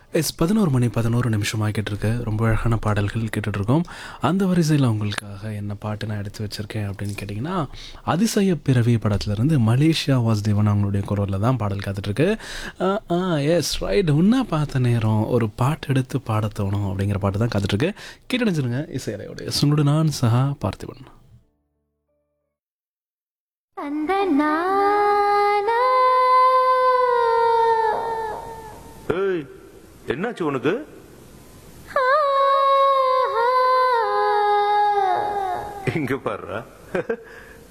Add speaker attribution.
Speaker 1: S பதினோரு மணி பதினோரு நிமிஷம் ஆகிட்டு இருக்கு ரொம்ப அழகான பாடல்கள் கேட்டுட்டு இருக்கோம் அந்த வரிசையில் உங்களுக்காக என்ன பாட்டு நான் எடுத்து வச்சிருக்கேன் அப்படின்னு கேட்டிங்கன்னா அதிசய பிறவி படத்துலேருந்து மலேசியா வாசுதேவன் அவங்களுடைய குரலில் தான் பாடல் காத்துட்ருக்கு எஸ் ரைட் உன்னா பார்த்த நேரம் ஒரு பாட்டு எடுத்து பாட தோணும் அப்படிங்கிற பாட்டு தான் காத்துட்ருக்கு கேட்டணிச்சிருங்க இசையலையோடைய சுனுடு நான் சஹா பார்த்திபன்
Speaker 2: அந்த நானா
Speaker 3: ஏய் என்னாச்சு உனக்கு
Speaker 2: ஆ, ஆ.
Speaker 3: இங்க பாருடா